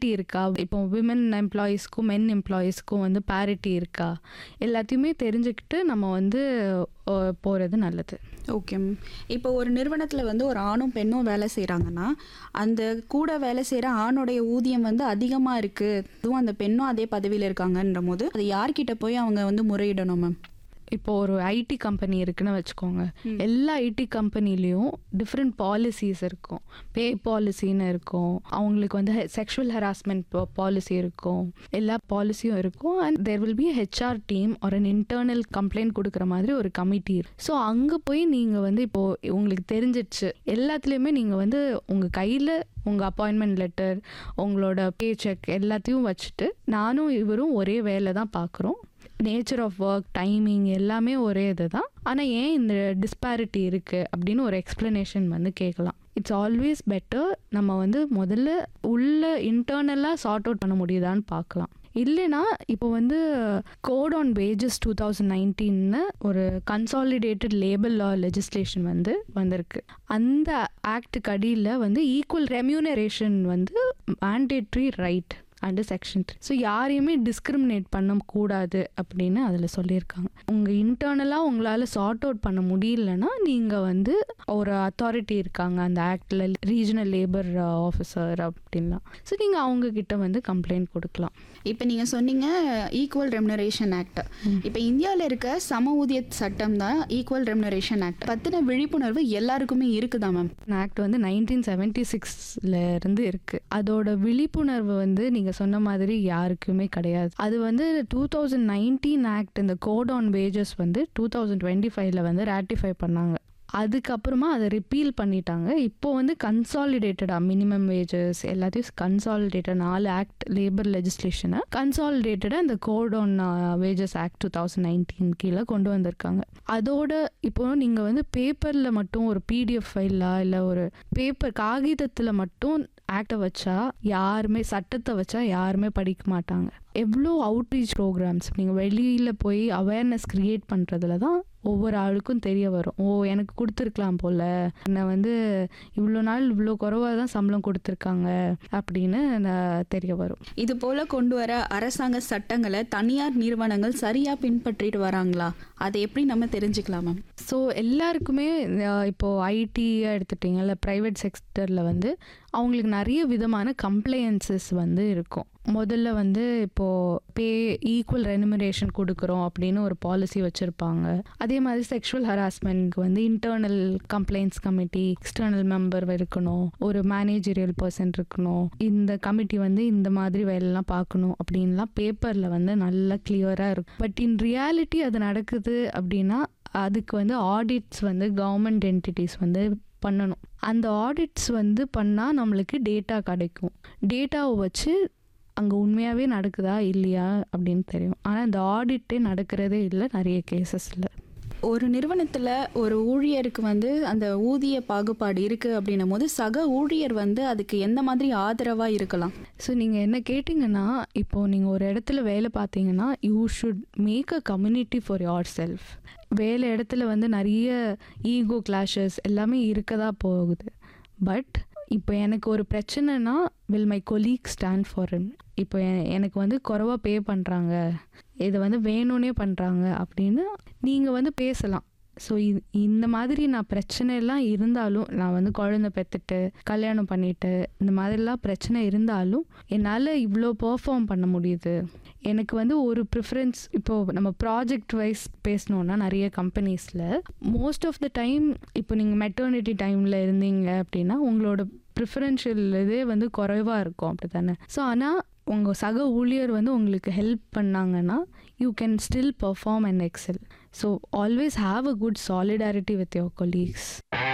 parity இருக்கா இப்போ women எம்ப்ளாயீஸ்க்கும் மென் எம்ப்ளாயீஸ்க்கும் வந்து பேரிட்டி இருக்கா எல்லாத்தையுமே தெரிஞ்சுக்கிட்டு நம்ம வந்து போகிறது நல்லது ஓகே மேம் இப்போ ஒரு நிறுவனத்தில் வந்து ஒரு ஆணும் பெண்ணும் வேலை செய்கிறாங்கன்னா அந்த கூட வேலை செய்கிற ஆணுடைய ஊதியம் வந்து அதிகமாக இருக்குது அதுவும் அந்த பெண்ணும் அதே பதவியில் இருக்காங்கன்ற போது அது யார்கிட்ட போய் அவங்க வந்து முறையிடணும் மேம் இப்போ ஒரு ஐடி கம்பெனி இருக்குன்னு வச்சுக்கோங்க எல்லா ஐடி கம்பெனிலையும் டிஃப்ரெண்ட் பாலிசிஸ் இருக்கும் பே பாலிசின்னு இருக்கும் அவங்களுக்கு வந்து செக்ஷுவல் ஹராஸ்மெண்ட் பாலிசி இருக்கும் எல்லா பாலிசியும் இருக்கும் and there will be HR team ஒரு இன்டர்னல் கம்ப்ளைண்ட் கொடுக்குற மாதிரி ஒரு கமிட்டி ஸோ அங்கே போய் நீங்கள் வந்து இப்போது உங்களுக்கு தெரிஞ்சிடுச்சு எல்லாத்துலேயுமே நீங்கள் வந்து உங்கள் கையில் உங்கள் அப்பாயின்மெண்ட் லெட்டர் உங்களோட பே செக் எல்லாத்தையும் வச்சுட்டு நானும் இவரும் ஒரே வேலை தான் பார்க்குறோம் நேச்சர் ஆஃப் ஒர்க் டைமிங் எல்லாமே ஒரே இது தான் ஆனால் ஏன் இந்த டிஸ்பாரிட்டி இருக்குது அப்படின்னு ஒரு எக்ஸ்ப்ளனேஷன் வந்து கேட்கலாம் இட்ஸ் ஆல்வேஸ் பெட்டர் நம்ம வந்து முதல்ல உள்ள இன்டர்னலாக சார்ட் அவுட் பண்ண முடியுதான்னு பார்க்கலாம் இல்லைனா இப்போ வந்து code on wages two thousand நைன்டீன்னு ஒரு கன்சாலிடேட்டட் லேபர் லா லெஜிஸ்லேஷன் வந்து வந்திருக்கு அந்த ஆக்டுக்கு அடியில் வந்து ஈக்குவல் ரெம்யூனரேஷன் வந்து mandatory right under section three so யாரையுமே டிஸ்கிரிமினேட் பண்ணக்கூடாது அப்படின்னு அதில் சொல்லியிருக்காங்க உங்கள் இன்டர்னலாக உங்களால் சார்ட் அவுட் பண்ண முடியலன்னா நீங்கள் வந்து ஒரு அத்தாரிட்டி இருக்காங்க அந்த ஆக்டில் ரீஜனல் லேபர் ஆஃபீஸர் அப்படின்லாம் ஸோ நீங்கள் அவங்கக்கிட்ட வந்து கம்ப்ளைண்ட் கொடுக்கலாம் இப்போ நீங்கள் சொன்னீங்க ஈக்குவல் ரெமுனரேஷன் ஆக்ட் இப்போ இந்தியாவில் இருக்க சம ஊதிய சட்டம் தான் ஈக்குவல் ரெமுனரேஷன் ஆக்ட் பற்றின விழிப்புணர்வு எல்லாருக்குமே இருக்குதா மேம் ஆக்ட் வந்து நைன்டீன் செவன்ட்டி சிக்ஸ்ல இருந்து இருக்கு அதோட விழிப்புணர்வு வந்து நீங்க சொன்ன மாதிரி யாருக்குமே கிடையாது அது வந்து டூ தௌசண்ட் நைன்டீன் ஆக்ட் இந்த கோட் ஆன் வேஜஸ் வந்து டூ தௌசண்ட் டுவெண்ட்டி ஃபைவ்ல வந்து ரேட்டிஃபை பண்ணாங்க அதுக்கப்புறமா அதை ரிப்பீல் பண்ணிட்டாங்க இப்போ வந்து கன்சாலிடேட்டடா மினிமம் வேஜஸ் எல்லாத்தையும் கன்சாலிடேட்டட் நாலு ஆக்ட் லேபர் லெஜிஸ்லேஷனை கன்சாலிடேட்டடாக இந்த code on wages act two thousand nineteen கீழே கொண்டு வந்திருக்காங்க அதோட இப்போ நீங்கள் வந்து பேப்பரில் மட்டும் ஒரு பிடிஎஃப் ஃபைலா இல்லை ஒரு பேப்பர் காகிதத்தில் மட்டும் ஆக்டை வச்சா யாருமே சட்டத்தை வச்சா யாருமே படிக்க மாட்டாங்க எவ்வளோ அவுட்ரீச் ப்ரோக்ராம்ஸ் நீங்கள் வெளியில் போய் அவேர்னஸ் க்ரியேட் பண்ணுறதுல தான் ஒவ்வொரு ஆளுக்கும் தெரிய வரும் ஓ எனக்கு கொடுத்துருக்கலாம் போல் என்னை வந்து இவ்வளோ நாள் இவ்வளோ குறைவாக தான் சம்பளம் கொடுத்துருக்காங்க அப்படின்னு நான் தெரிய வரும் இது போல கொண்டு வர அரசாங்க சட்டங்களை தனியார் நிறுவனங்கள் சரியாக பின்பற்றிட்டு வராங்களா அதை எப்படி நம்ம தெரிஞ்சுக்கலாம் மேம் ஸோ எல்லாருக்குமே அஹ், இப்போ ஐடி எடுத்துட்டிங்கல்ல ப்ரைவேட் செக்டரில் வந்து அவங்களுக்கு நிறைய விதமான கம்ப்ளைன்சஸ் வந்து இருக்கும் முதல்ல வந்து இப்போது பே ஈக்குவல் ரெனுமரேஷன் கொடுக்குறோம் அப்படின்னு ஒரு பாலிசி வச்சுருப்பாங்க அதே மாதிரி செக்ஷுவல் ஹராஸ்மெண்ட்க்கு வந்து internal complaints committee external member இருக்கணும் ஒரு மேனேஜரியல் பர்சன் இருக்கணும் இந்த கமிட்டி வந்து இந்த மாதிரி வேலைலாம் பார்க்கணும் அப்படின்லாம் பேப்பரில் வந்து நல்லா கிளியராக இருக்கும் பட் இன் ரியாலிட்டி அது நடக்குது அப்படின்னா அதுக்கு வந்து ஆடிட்ஸ் வந்து கவர்மெண்ட் என்டிட்டிஸ் வந்து பண்ணணும் அந்த ஆடிட்ஸ் வந்து பண்ணால் நம்மளுக்கு டேட்டா கிடைக்கும் டேட்டாவை வச்சு அங்கே உண்மையாகவே நடக்குதா இல்லையா அப்படின்னு தெரியும் ஆனால் இந்த ஆடிட்டே நடக்கிறதே இல்லை நிறைய கேசஸில் ஒரு நிறுவனத்தில் ஒரு ஊழியருக்கு வந்து அந்த ஊதிய பாகுபாடு இருக்குது அப்படின்னும் போது சக ஊழியர் வந்து அதுக்கு எந்த மாதிரி ஆதரவாக இருக்கலாம் ஸோ நீங்கள் என்ன கேட்டிங்கன்னா இப்போது நீங்கள் ஒரு இடத்துல வேலை பார்த்தீங்கன்னா you should make a community for yourself வேலை இடத்துல வந்து நிறைய ஈகோ கிளாஷஸ் எல்லாமே இருக்க தான் போகுது பட் இப்போ எனக்கு ஒரு பிரச்சனைனா will my colleague stand for him இப்போ எ- எனக்கு வந்து குறைவா பே பண்ணுறாங்க இதை வந்து வேணும்னே பண்ணுறாங்க அப்படின்னு நீங்கள் வந்து பேசலாம் ஸோ இந்த மாதிரி நான் பிரச்சனை எல்லாம் இருந்தாலும் நான் வந்து குழந்தை பெற்றுட்டு கல்யாணம் பண்ணிட்டு இந்த மாதிரிலாம் பிரச்சனை இருந்தாலும் என்னால் இவ்வளோ பெர்ஃபார்ம் பண்ண முடியுது எனக்கு வந்து ஒரு ப்ரிஃபரன்ஸ் இப்போ நம்ம ப்ராஜெக்ட் வைஸ் பேசணுன்னா நிறைய கம்பெனிஸில் மோஸ்ட் ஆஃப் த டைம் இப்போ நீங்கள் மெட்டர்னிட்டி டைமில் இருந்தீங்க அப்படின்னா உங்களோட ப்ரிஃபரன்ஷியல் இதே வந்து குறைவாக இருக்கும் அப்படி தானே ஸோ ஆனால் உங்கள் சக ஊழியர் வந்து உங்களுக்கு ஹெல்ப் பண்ணாங்கன்னா you can still perform and excel so always have a good solidarity with your colleagues